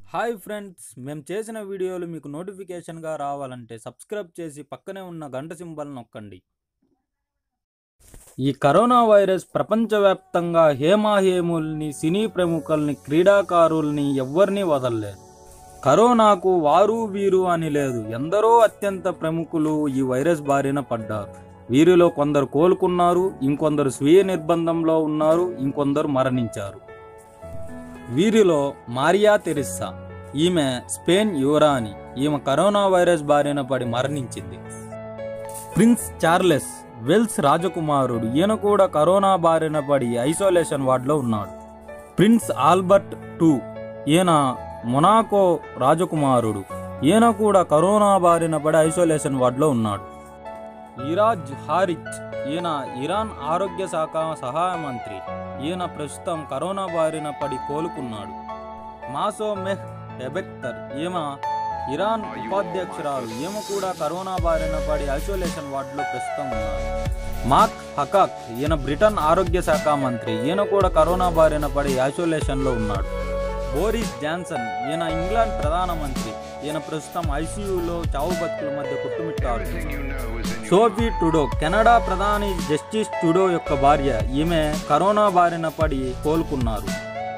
hi friends మేము చేసిన వీడియోలు మీకు నోటిఫికేషన్గా రావాలంటే సబ్స్క్రైబ్ చేసి పక్కనే ఉన్న గంట సింబల్ నొక్కండి ఈ కరోనా వైరస్ ప్రపంచవ్యాప్తంగా హేమాహేముల్ని సినీ ప్రముఖుల్ని క్రీడాకారుల్ని ఎవ్వరినీ వదలలేదు కరోనాకు వారు వీరు అని లేదు ఎందరో అత్యంత ప్రముఖులు ఈ వైరస్ బారిన పడ్డారు వీరిలో కొందరు కోలుకున్నారు ఇంకొందరు స్వీయ నిర్బంధంలో ఉన్నారు ఇంకొందరు మరణించారు వీరిలో మారియా తెరిస్సా ఈమె స్పెయిన్ యువరాణి ఈమె కరోనా వైరస్ బారిన పడి మరణించింది ప్రిన్స్ చార్లెస్ వెల్స్ రాజకుమారుడు ఈయన కూడా కరోనా బారిన పడి ఐసోలేషన్ వార్డులో ఉన్నాడు ప్రిన్స్ ఆల్బర్ట్ టూ ఈయన మొనాకో రాజకుమారుడు ఈయన కూడా కరోనా బారిన పడి ఐసోలేషన్ వార్డులో ఉన్నాడు ఇరాజ్ హారిచ్ ఈయన ఇరాన్ ఆరోగ్య శాఖ సహాయ మంత్రి ఈయన ప్రస్తుతం కరోనా బారిన పడి కోలుకున్నాడు మాసో మెహ్ ఎబెక్తర్ ఈమె ఇరాన్ ఉపాధ్యక్షురాలు ఈమె కూడా కరోనా బారిన పడి ఐసోలేషన్ వార్డులో ప్రస్తుతం ఉన్నారు మార్క్ హకాక్ ఈయన బ్రిటన్ ఆరోగ్య శాఖ మంత్రి ఈయన కూడా కరోనా బారిన పడి ఐసోలేషన్లో ఉన్నాడు బోరిస్ జాన్సన్ ఈయన ఇంగ్లాండ్ ప్రధానమంత్రి ఈయన ప్రస్తుతం ఐసీయూలో చావు బతుకుల మధ్య కుట్టుమిట్టారు సోఫీ టుడో కెనడా ప్రధాని జస్టిస్ టుడో యొక్క భార్య ఈమె కరోనా బారిన పడి కోలుకున్నారు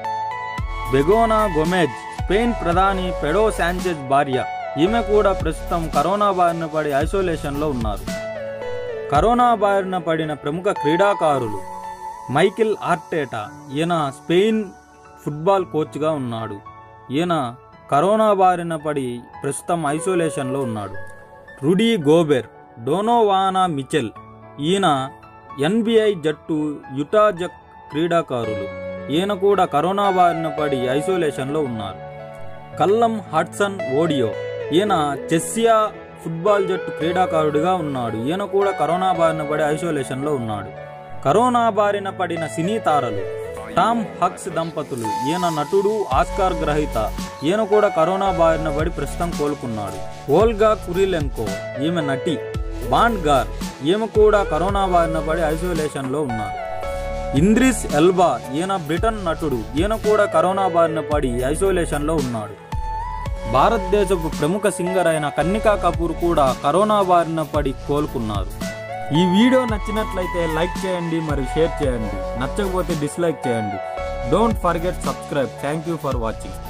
బెగోనా గొమెజ్ స్పెయిన్ ప్రధాని పెడో శాంచెజ్ భార్య ఈమె కూడా ప్రస్తుతం కరోనా బారిన పడి ఐసోలేషన్లో ఉన్నారు కరోనా బారిన పడిన ప్రముఖ క్రీడాకారులు మైకిల్ ఆర్టేటా ఈయన స్పెయిన్ ఫుట్బాల్ కోచ్గా ఉన్నాడు ఈయన కరోనా బారిన పడి ప్రస్తుతం ఐసోలేషన్లో ఉన్నాడు రుడీ గోబెర్ డోనోవానా మిచెల్ ఈయన ఎన్బిఐ జట్టు యుటా జక్ క్రీడాకారులు ఈయన కూడా కరోనా బారిన పడి ఐసోలేషన్లో ఉన్నారు కల్లం హడ్సన్ ఓడియో ఈయన చెస్సియా ఫుట్బాల్ జట్టు క్రీడాకారుడిగా ఉన్నాడు ఈయన కూడా కరోనా బారిన పడి ఐసోలేషన్లో ఉన్నాడు కరోనా బారిన పడిన సినీ తారలు టామ్ హక్స్ దంపతులు ఈయన నటుడు ఆస్కార్ గ్రహీత ఈయన కూడా కరోనా బారిన పడి ప్రస్తుతం కోలుకున్నాడు ఓల్గా కురిలెంకో ఈమె నటి బాండ్ గార్ ఈమె కూడా కరోనా బారిన పడి ఐసోలేషన్లో ఉన్నారు ఇంద్రిస్ ఎల్బా ఈయన బ్రిటన్ నటుడు ఈయన కూడా కరోనా బారిన పడి ఐసోలేషన్లో ఉన్నాడు భారతదేశపు ప్రముఖ సింగర్ అయిన కన్నికా కపూర్ కూడా కరోనా బారిన పడి కోలుకున్నారు ఈ వీడియో నచ్చినట్లయితే లైక్ చేయండి మరియు షేర్ చేయండి నచ్చకపోతే డిస్లైక్ చేయండి don't forget subscribe thank you for watching